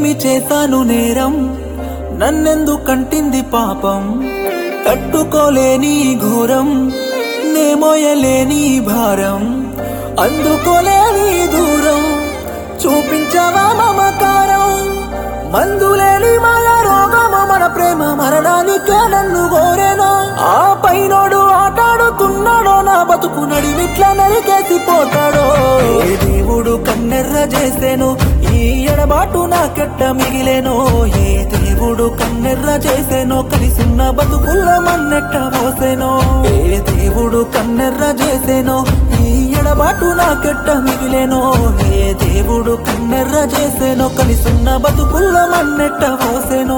ఏమి చేశాను నేరం నన్నెందు కంటింది పాపం తట్టుకోలేని ఘోరం నేమోయలేని భారం అందుకోలేని దూరం చూపించవా మమకారం మందులేని మాయ రోగమ మన ప్రేమ మరణానికే నన్ను కోరేనో ఆ పైనోడు ఆటాడుతున్నాడో నా బతుకు నడివిట్లా నరికేసి పోతాడో ఏ దేవుడు కన్నెర్ర చేసేను ఈ ఎడబాటు నాకెట్ట మిగిలేనో ఏ దేవుడు కన్నెర్ర చేసేనో కలిసున్న బతుకుల్లో మన్నెట్ట పోసేనో ఏ దేవుడు కన్నెర్ర చేసేనో ఈ ఎడబాటు నాకెట్ట మిగిలేనో ఏ దేవుడు కన్నెర్ర చేసేనో కలిసున్న బతుకుల్లో మన్నెట్ట పోసేనో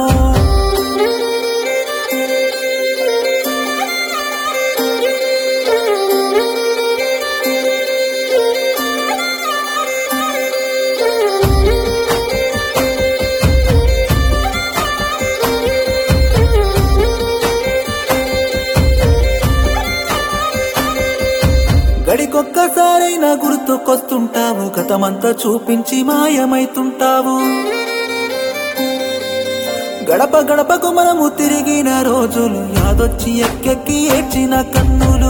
గడికొక్కసారైనా గుర్తుకొస్తుంటావు గతమంతా చూపించి మాయమైతుంటావు గడప గడపకు మనము తిరిగిన రోజులు యాదొచ్చి ఎక్కెక్కి ఏడ్చిన కన్నులు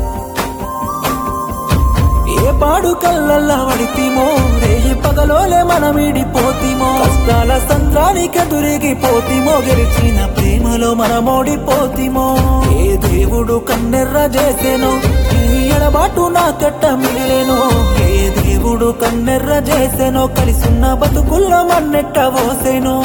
ఏ పాడు కళ్ళల్లా వడితిమో రేయి పగలోలే మనమిడిపోతిమో కష్టాల సంద్రానికి దొరికిపోతిమో గెలిచిన ప్రేమలో మనమోడిపోతిమో ఏ దేవుడు కన్నెర్ర చేసేనో ఈ ఎడబాటు నా కట్ట మిగిలేనో ఏ దేవుడు కన్నెర్ర చేసేనో కలిసున్న బతుకుల్లో మన్నెట్ట పోసేనో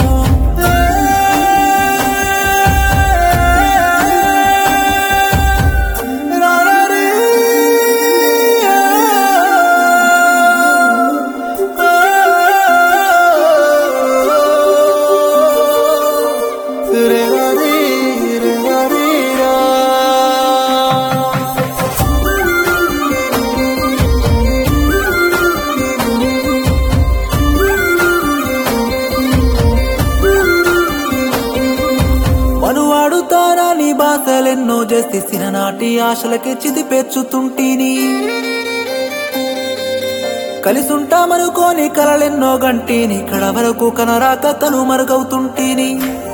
మనువాడుతారా నీ బాసలెన్నో చేసి సిననాటి ఆశలకి చిదిపెచ్చుతుంటీని కలిసుంటామనుకోని కలలెన్నో గంటీని కడ వరకు కనరాక కనుమరుగవుతుంటీని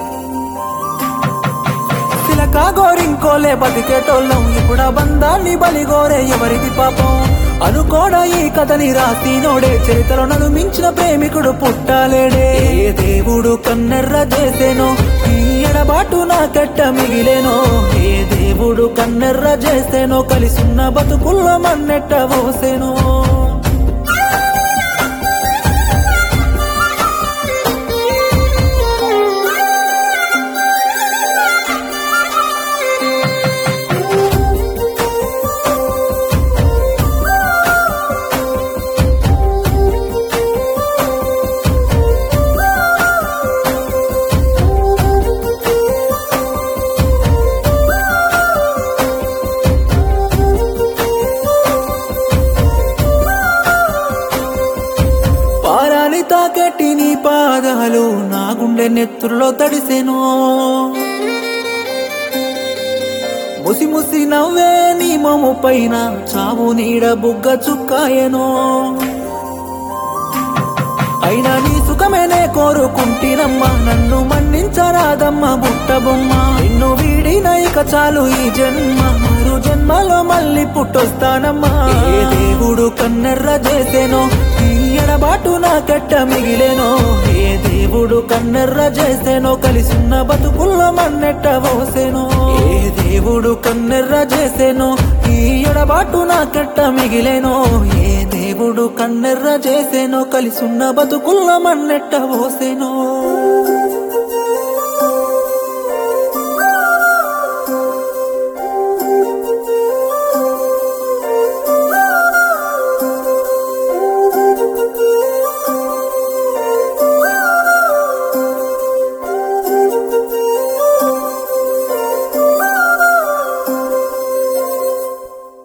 సిలక గోరింకోలే బతికేటోళ్ళం ఇప్పుడు ఆ బంధాన్ని బలిగోరే ఎవరిది పాపం అనుకోడా ఈ కథని రాసినోడే చరిత్రలో నన్ను మించిన ప్రేమికుడు పుట్టాలేడే ఏ దేవుడు కన్నెర్ర చేసేనో ఈ ఎడబాటు నా కట్ట మిగిలేనో ఏ దేవుడు కన్నెర్ర చేసేనో కలిసున్న బతుకుల్లో మన్నెట్ట పోసేనో పారాని తాకట్టి నీ పాదాలు నా గుండె నెత్తుల్లో తడిసెను ముసి ముసి నవ్వే నీ మొము పైన చావు నీడ బుగ్గ చుక్కాయను అయినా నీ సుఖమేనే కోరుకుంటినమ్మా నన్ను మన్నించరాదమ్మా బుట్ట బొమ్మ నిన్ను వీడిన ఇక చాలు ఈ జన్మ మరు జన్మలో మళ్ళీ పుట్టొస్తానమ్మా ఏ దేవుడు కన్నెర్ర చేసేనో ఈ ఎడబాటు నా కట్ట మిగిలేనో ఏ దేవుడు కన్నెర్ర చేసేనో కలిసున్న బతుకుల్లో మన్నెట్ట పోసేనో ఏ దేవుడు కన్నెర్ర చేసేనో ఈ ఎడబాటు నా కట్ట మిగిలేనో ఏ దేవుడు కన్నెర్ర చేసేనో కలిసున్న బతుకుల్లో మన్నెట్ట పోసేనో